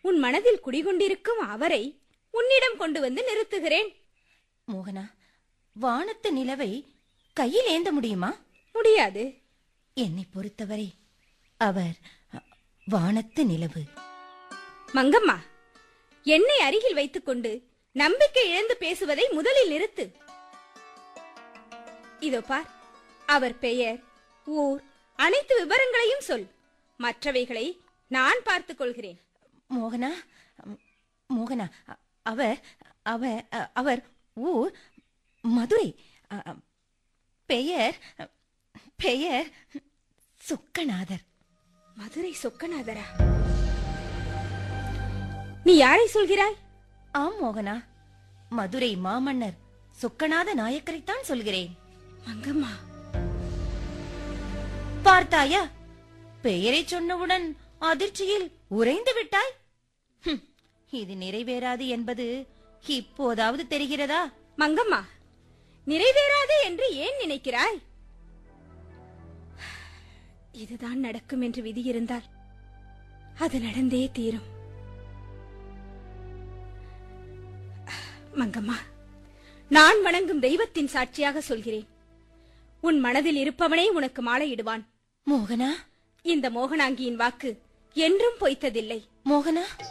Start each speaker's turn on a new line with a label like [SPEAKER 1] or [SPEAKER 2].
[SPEAKER 1] உன் மனதில் குடிகொண்டிருக்கும் அவரை உன்னிடம் கொண்டு வந்து நிறுத்துகிறேன்
[SPEAKER 2] மோகனா வானத்து நிலவை கையில் ஏந்த முடியுமா
[SPEAKER 1] முடியாது
[SPEAKER 2] என்னை பொறுத்தவரை அவர் அ, வானத்து நிலவு
[SPEAKER 1] மங்கம்மா என்னை அருகில் வைத்துக்கொண்டு நம்பிக்கை இழந்து பேசுவதை முதலில் நிறுத்து இதோ பார் அவர் பெயர் ஊர் அனைத்து விவரங்களையும் சொல் மற்றவைகளை நான் பார்த்துக் கொள்கிறேன்
[SPEAKER 2] மோகனா ம், மோகனா அ- அவர் அவர் அ- அவர் ஊர் மதுரை அ, அ, பெயர் அ, பெயர் சுக்கநாதர்
[SPEAKER 1] மதுரை சொக்கநாதரா நீ யாரை சொல்கிறாய்
[SPEAKER 2] ஆம் மோகனா மதுரை மாமன்னர் சுக்கநாத நாயக்கரைத்தான் சொல்கிறேன்
[SPEAKER 1] மங்கம்மா
[SPEAKER 2] பார்த்தாயா பெயரை சொன்னவுடன் அதிர்ச்சியில் உறைந்து விட்டாய் ஹும், இது நிறைவேறாது என்பது இப்போதாவது தெரிகிறதா
[SPEAKER 1] மங்கம்மா நிறைவேறாது என்று ஏன் நினைக்கிறாய் இதுதான் நடக்கும் என்று விதி இருந்தால் அது நடந்தே தீரும் மங்கம்மா நான் வணங்கும் தெய்வத்தின் சாட்சியாக சொல்கிறேன் உன் மனதில் இருப்பவனே உனக்கு மாலையிடுவான்
[SPEAKER 2] மோகனா
[SPEAKER 1] இந்த மோகனாங்கியின் வாக்கு என்றும் பொய்த்ததில்லை
[SPEAKER 2] மோகனா